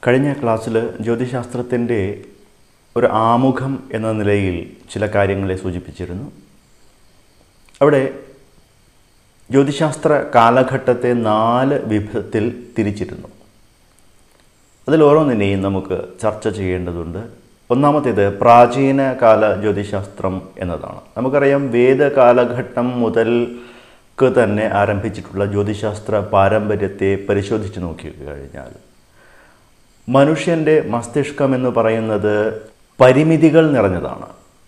കഴിഞ്ഞ ക്ലാസ്സിൽ ജ്യോതിശാസ്ത്രത്തിൻ്റെ ഒരു ആമുഖം എന്ന നിലയിൽ ചില കാര്യങ്ങളെ സൂചിപ്പിച്ചിരുന്നു അവിടെ ജ്യോതിശാസ്ത്ര കാലഘട്ടത്തെ നാല് വിധത്തിൽ തിരിച്ചിരുന്നു അതിൽ ഓരോന്നിനെയും നമുക്ക് ചർച്ച ചെയ്യേണ്ടതുണ്ട് ഒന്നാമത്തേത് പ്രാചീന കാല ജ്യോതിശാസ്ത്രം എന്നതാണ് നമുക്കറിയാം വേദകാലഘട്ടം മുതൽക്ക് തന്നെ ആരംഭിച്ചിട്ടുള്ള ജ്യോതിശാസ്ത്ര പാരമ്പര്യത്തെ പരിശോധിച്ച് നോക്കി കഴിഞ്ഞാൽ മനുഷ്യൻ്റെ മസ്തിഷ്കം എന്ന് പറയുന്നത് പരിമിതികൾ നിറഞ്ഞതാണ്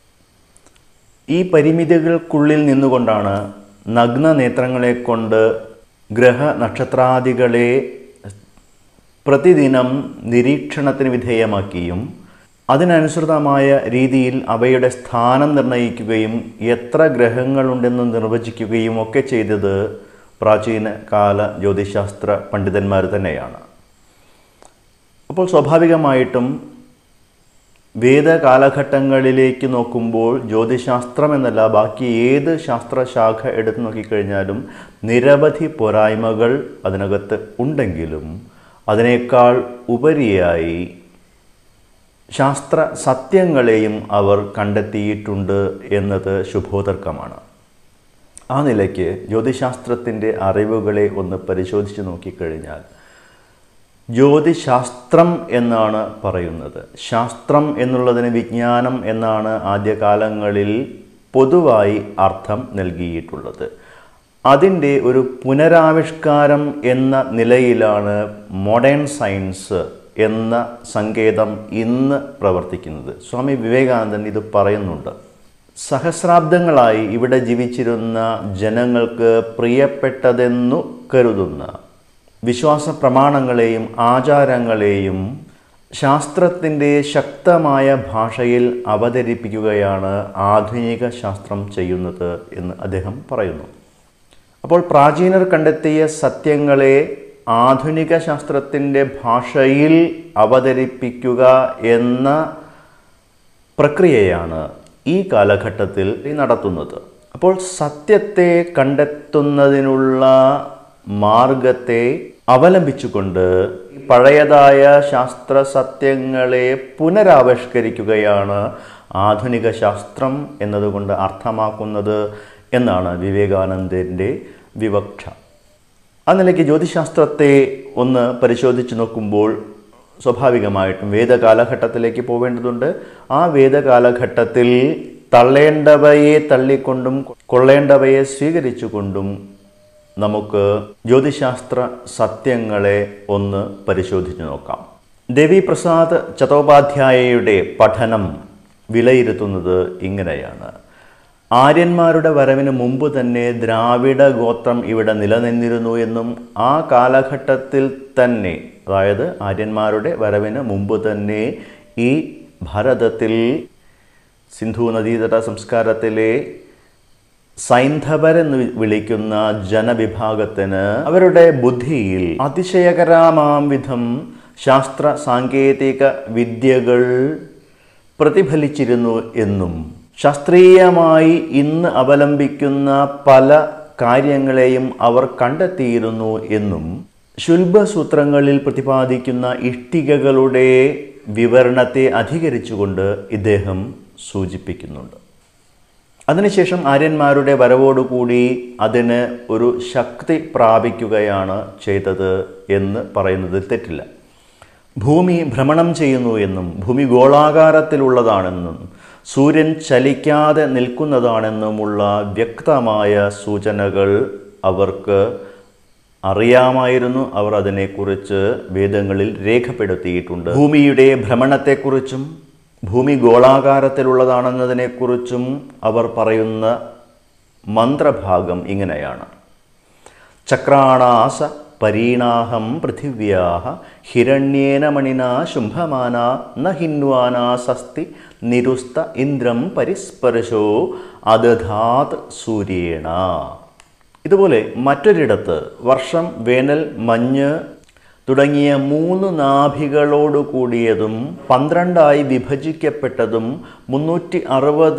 ഈ പരിമിതികൾക്കുള്ളിൽ നിന്നുകൊണ്ടാണ് നഗ്ന നേത്രങ്ങളെ കൊണ്ട് ഗ്രഹ നക്ഷത്രാദികളെ പ്രതിദിനം നിരീക്ഷണത്തിന് വിധേയമാക്കിയും അതിനനുസൃതമായ രീതിയിൽ അവയുടെ സ്ഥാനം നിർണ്ണയിക്കുകയും എത്ര ഗ്രഹങ്ങളുണ്ടെന്ന് നിർവചിക്കുകയും ഒക്കെ ചെയ്തത് പ്രാചീന കാല ജ്യോതിശാസ്ത്ര പണ്ഡിതന്മാർ തന്നെയാണ് അപ്പോൾ സ്വാഭാവികമായിട്ടും വേദ കാലഘട്ടങ്ങളിലേക്ക് നോക്കുമ്പോൾ ജ്യോതിശാസ്ത്രം എന്നല്ല ബാക്കി ഏത് ശാസ്ത്രശാഖ എടുത്തു നോക്കിക്കഴിഞ്ഞാലും നിരവധി പോരായ്മകൾ അതിനകത്ത് ഉണ്ടെങ്കിലും അതിനേക്കാൾ ഉപരിയായി ശാസ്ത്ര സത്യങ്ങളെയും അവർ കണ്ടെത്തിയിട്ടുണ്ട് എന്നത് ശുഭോദർക്കമാണ് ആ നിലയ്ക്ക് ജ്യോതിശാസ്ത്രത്തിൻ്റെ അറിവുകളെ ഒന്ന് പരിശോധിച്ച് നോക്കിക്കഴിഞ്ഞാൽ ജ്യോതിശാസ്ത്രം എന്നാണ് പറയുന്നത് ശാസ്ത്രം എന്നുള്ളതിന് വിജ്ഞാനം എന്നാണ് ആദ്യകാലങ്ങളിൽ പൊതുവായി അർത്ഥം നൽകിയിട്ടുള്ളത് അതിൻ്റെ ഒരു പുനരാവിഷ്കാരം എന്ന നിലയിലാണ് മോഡേൺ സയൻസ് എന്ന സങ്കേതം ഇന്ന് പ്രവർത്തിക്കുന്നത് സ്വാമി വിവേകാനന്ദൻ ഇത് പറയുന്നുണ്ട് സഹസ്രാബ്ദങ്ങളായി ഇവിടെ ജീവിച്ചിരുന്ന ജനങ്ങൾക്ക് പ്രിയപ്പെട്ടതെന്നു കരുതുന്ന വിശ്വാസ പ്രമാണങ്ങളെയും ആചാരങ്ങളെയും ശാസ്ത്രത്തിൻ്റെ ശക്തമായ ഭാഷയിൽ അവതരിപ്പിക്കുകയാണ് ആധുനിക ശാസ്ത്രം ചെയ്യുന്നത് എന്ന് അദ്ദേഹം പറയുന്നു അപ്പോൾ പ്രാചീനർ കണ്ടെത്തിയ സത്യങ്ങളെ ആധുനിക ശാസ്ത്രത്തിൻ്റെ ഭാഷയിൽ അവതരിപ്പിക്കുക എന്ന പ്രക്രിയയാണ് ഈ കാലഘട്ടത്തിൽ നടത്തുന്നത് അപ്പോൾ സത്യത്തെ കണ്ടെത്തുന്നതിനുള്ള മാർഗത്തെ അവലംബിച്ചുകൊണ്ട് പഴയതായ ശാസ്ത്ര സത്യങ്ങളെ പുനരാവിഷ്കരിക്കുകയാണ് ആധുനിക ശാസ്ത്രം എന്നതുകൊണ്ട് അർത്ഥമാക്കുന്നത് എന്നാണ് വിവേകാനന്ദൻ്റെ വിവക്ഷ ആ നിലയ്ക്ക് ജ്യോതിശാസ്ത്രത്തെ ഒന്ന് പരിശോധിച്ച് നോക്കുമ്പോൾ സ്വാഭാവികമായിട്ടും വേദകാലഘട്ടത്തിലേക്ക് പോവേണ്ടതുണ്ട് ആ വേദകാലഘട്ടത്തിൽ തള്ളേണ്ടവയെ തള്ളിക്കൊണ്ടും കൊള്ളേണ്ടവയെ സ്വീകരിച്ചുകൊണ്ടും നമുക്ക് ജ്യോതിശാസ്ത്ര സത്യങ്ങളെ ഒന്ന് പരിശോധിച്ച് നോക്കാം ദേവി പ്രസാദ് ചതോപാധ്യായയുടെ പഠനം വിലയിരുത്തുന്നത് ഇങ്ങനെയാണ് ആര്യന്മാരുടെ വരവിന് മുമ്പ് തന്നെ ദ്രാവിഡ ഗോത്രം ഇവിടെ നിലനിന്നിരുന്നു എന്നും ആ കാലഘട്ടത്തിൽ തന്നെ അതായത് ആര്യന്മാരുടെ വരവിന് മുമ്പ് തന്നെ ഈ ഭാരതത്തിൽ സിന്ധു നദീതട സംസ്കാരത്തിലെ സൈന്ധവരെന്ന് വിളിക്കുന്ന ജനവിഭാഗത്തിന് അവരുടെ ബുദ്ധിയിൽ അതിശയകരമാം വിധം ശാസ്ത്ര സാങ്കേതിക വിദ്യകൾ പ്രതിഫലിച്ചിരുന്നു എന്നും ശാസ്ത്രീയമായി ഇന്ന് അവലംബിക്കുന്ന പല കാര്യങ്ങളെയും അവർ കണ്ടെത്തിയിരുന്നു എന്നും ശുൽഭസൂത്രങ്ങളിൽ പ്രതിപാദിക്കുന്ന ഇഷ്ടികകളുടെ വിവരണത്തെ അധികരിച്ചുകൊണ്ട് ഇദ്ദേഹം സൂചിപ്പിക്കുന്നുണ്ട് അതിനുശേഷം ആര്യന്മാരുടെ വരവോടുകൂടി അതിന് ഒരു ശക്തി പ്രാപിക്കുകയാണ് ചെയ്തത് എന്ന് പറയുന്നതിൽ തെറ്റില്ല ഭൂമി ഭ്രമണം ചെയ്യുന്നു എന്നും ഭൂമി ഗോളാകാരത്തിലുള്ളതാണെന്നും സൂര്യൻ ചലിക്കാതെ നിൽക്കുന്നതാണെന്നുമുള്ള വ്യക്തമായ സൂചനകൾ അവർക്ക് അറിയാമായിരുന്നു അവർ അതിനെക്കുറിച്ച് വേദങ്ങളിൽ രേഖപ്പെടുത്തിയിട്ടുണ്ട് ഭൂമിയുടെ ഭ്രമണത്തെക്കുറിച്ചും ഭൂമി ഗോളാകാരത്തിലുള്ളതാണെന്നതിനെക്കുറിച്ചും അവർ പറയുന്ന മന്ത്രഭാഗം ഇങ്ങനെയാണ് ചക്രാണാസ പരീണാഹം പൃഥിവ്യാ ഹിരണ്യേന മണിനാ ശുംഭമാന ന ഹിന്വാനാ സസ്തി നിരുസ്ത ഇന്ദ്രം പരിസ്പർശോ അദധാത് സൂര്യേണ ഇതുപോലെ മറ്റൊരിടത്ത് വർഷം വേനൽ മഞ്ഞ് തുടങ്ങിയ മൂന്ന് നാഭികളോട് കൂടിയതും പന്ത്രണ്ടായി വിഭജിക്കപ്പെട്ടതും മുന്നൂറ്റി അറുപത്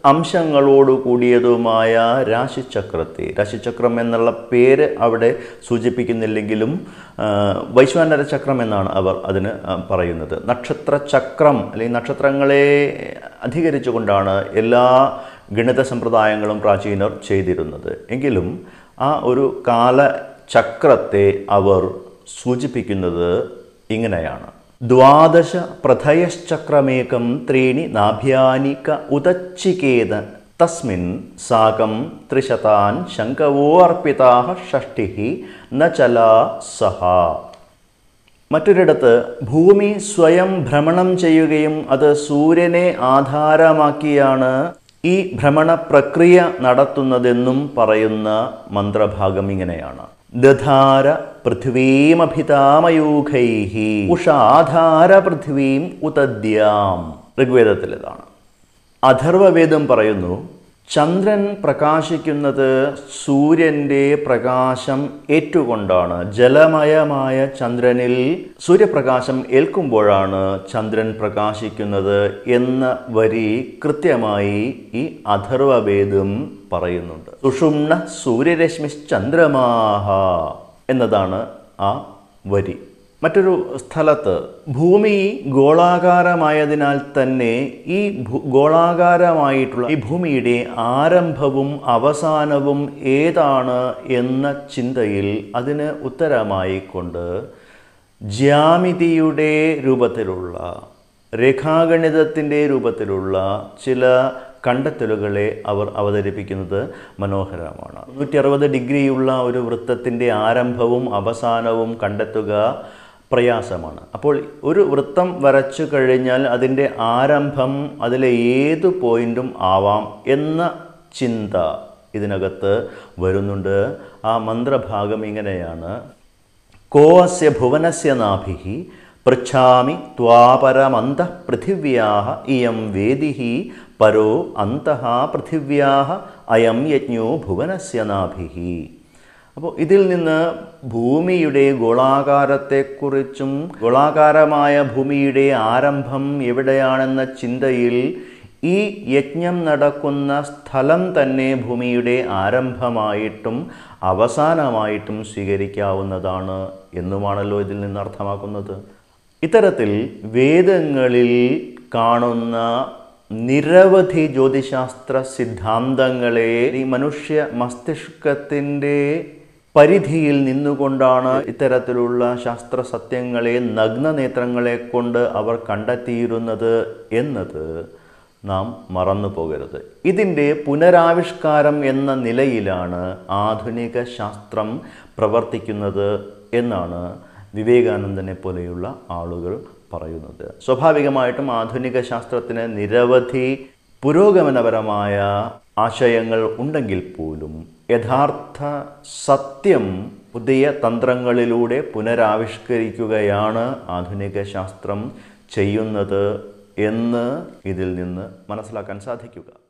അംശങ്ങളോട് കൂടിയതുമായ രാശിചക്രത്തെ രാശിചക്രം എന്നുള്ള പേര് അവിടെ സൂചിപ്പിക്കുന്നില്ലെങ്കിലും ആ, വൈശ്വാനര ചക്രം എന്നാണ് അവർ അതിന് ആ, പറയുന്നത് നക്ഷത്ര ചക്രം അല്ലെങ്കിൽ നക്ഷത്രങ്ങളെ അധികരിച്ചുകൊണ്ടാണ് എല്ലാ ഗണിത സമ്പ്രദായങ്ങളും പ്രാചീനർ ചെയ്തിരുന്നത് എങ്കിലും ആ ഒരു കാലചക്രത്തെ അവർ സൂചിപ്പിക്കുന്നത് ഇങ്ങനെയാണ് ദ്വാദശ പ്രഥയശ്ചക്രമേകം ത്രീണി നാഭ്യാനിക ഉദച്ചികേത തസ്മിൻ സാകം ത്രിശതാൻ ശങ്കവോ അർപ്പിതാ ഷഷ്ടി ന ചലാ സഹ മറ്റൊരിടത്ത് ഭൂമി സ്വയം ഭ്രമണം ചെയ്യുകയും അത് സൂര്യനെ ആധാരമാക്കിയാണ് ഈ ഭ്രമണ പ്രക്രിയ നടത്തുന്നതെന്നും പറയുന്ന മന്ത്രഭാഗം ഇങ്ങനെയാണ് ദധാര പൃഥ്വീമഭിതാമയൂഖൈ ഉഷാധാര പൃഥ്വീം ഉതദ്യാം ഋഗ്വേദത്തിൽ ഇതാണ് അഥർവവേദം പറയുന്നു ചന്ദ്രൻ പ്രകാശിക്കുന്നത് സൂര്യൻ്റെ പ്രകാശം ഏറ്റുകൊണ്ടാണ് ജലമയമായ ചന്ദ്രനിൽ സൂര്യപ്രകാശം ഏൽക്കുമ്പോഴാണ് ചന്ദ്രൻ പ്രകാശിക്കുന്നത് എന്ന വരി കൃത്യമായി ഈ അഥർവവേദം പറയുന്നുണ്ട് സുഷുമ്ന സൂര്യരശ്മിശ്ചന്ദ്രമാഹ എന്നതാണ് ആ വരി മറ്റൊരു സ്ഥലത്ത് ഭൂമി ഗോളാകാരമായതിനാൽ തന്നെ ഈ ഭൂ- ഗോളാകാരമായിട്ടുള്ള ഈ ഭൂമിയുടെ ആരംഭവും അവസാനവും ഏതാണ് എന്ന ചിന്തയിൽ അതിന് ഉത്തരമായി കൊണ്ട് ജ്യാമിതിയുടെ രൂപത്തിലുള്ള രേഖാഗണിതത്തിൻ്റെ രൂപത്തിലുള്ള ചില കണ്ടെത്തലുകളെ അവർ അവതരിപ്പിക്കുന്നത് മനോഹരമാണ് നൂറ്റി അറുപത് ഡിഗ്രിയുള്ള ഒരു വൃത്തത്തിൻ്റെ ആരംഭവും അവസാനവും കണ്ടെത്തുക പ്രയാസമാണ് അപ്പോൾ ഒരു വൃത്തം വരച്ചു കഴിഞ്ഞാൽ അതിൻ്റെ ആരംഭം അതിലെ ഏത് പോയിന്റും ആവാം എന്ന ചിന്ത ഇതിനകത്ത് വരുന്നുണ്ട് ആ മന്ത്രഭാഗം ഇങ്ങനെയാണ് കോ അസ്യ ഭുവനസ്യ നാഭിः പൃച്ഛാമി ത്വാപരമന്തഃ പൃഥിവ്യാः ഇയം വേദിः പരോ അന്തഃ പൃഥിവ്യാः അയം യജ്ഞോ ഭുവനസ്യ നാഭിः അപ്പോൾ ഇതിൽ നിന്ന് ഭൂമിയുടെ ഗോളാകാരത്തെക്കുറിച്ചും ഗോളാകാരമായ ഭൂമിയുടെ ആരംഭം എവിടെയാണെന്ന ചിന്തയിൽ ഈ യജ്ഞം നടക്കുന്ന സ്ഥലം തന്നെ ഭൂമിയുടെ ആരംഭമായിട്ടും അവസാനമായിട്ടും സ്വീകരിക്കാവുന്നതാണ് എന്നുമാണല്ലോ ഇതിൽ നിന്ന് അർത്ഥമാക്കുന്നത് ഇത്തരത്തിൽ വേദങ്ങളിൽ കാണുന്ന നിരവധി ജ്യോതിശാസ്ത്ര സിദ്ധാന്തങ്ങളെ ഈ മനുഷ്യ മസ്തിഷ്കത്തിൻ്റെ പരിധിയിൽ നിന്നുകൊണ്ടാണ് ഇത്തരത്തിലുള്ള ശാസ്ത്ര സത്യങ്ങളെ നഗ്നനേത്രങ്ങളെ കൊണ്ട് അവർ കണ്ടെത്തിയിരുന്നത് എന്നത് നാം മറന്നു പോകരുത് ഇതിൻ്റെ പുനരാവിഷ്കാരം എന്ന നിലയിലാണ് ആധുനിക ശാസ്ത്രം പ്രവർത്തിക്കുന്നത് എന്നാണ് വിവേകാനന്ദനെ പോലെയുള്ള ആളുകൾ പറയുന്നത് സ്വാഭാവികമായിട്ടും ആധുനിക ശാസ്ത്രത്തിന് നിരവധി പുരോഗമനപരമായ ആശയങ്ങൾ ഉണ്ടെങ്കിൽ പോലും യഥാർത്ഥ സത്യം പുതിയ തന്ത്രങ്ങളിലൂടെ പുനരാവിഷ്കരിക്കുകയാണ് ആധുനിക ശാസ്ത്രം ചെയ്യുന്നത് എന്ന് ഇതിൽ നിന്ന് മനസ്സിലാക്കാൻ സാധിക്കുക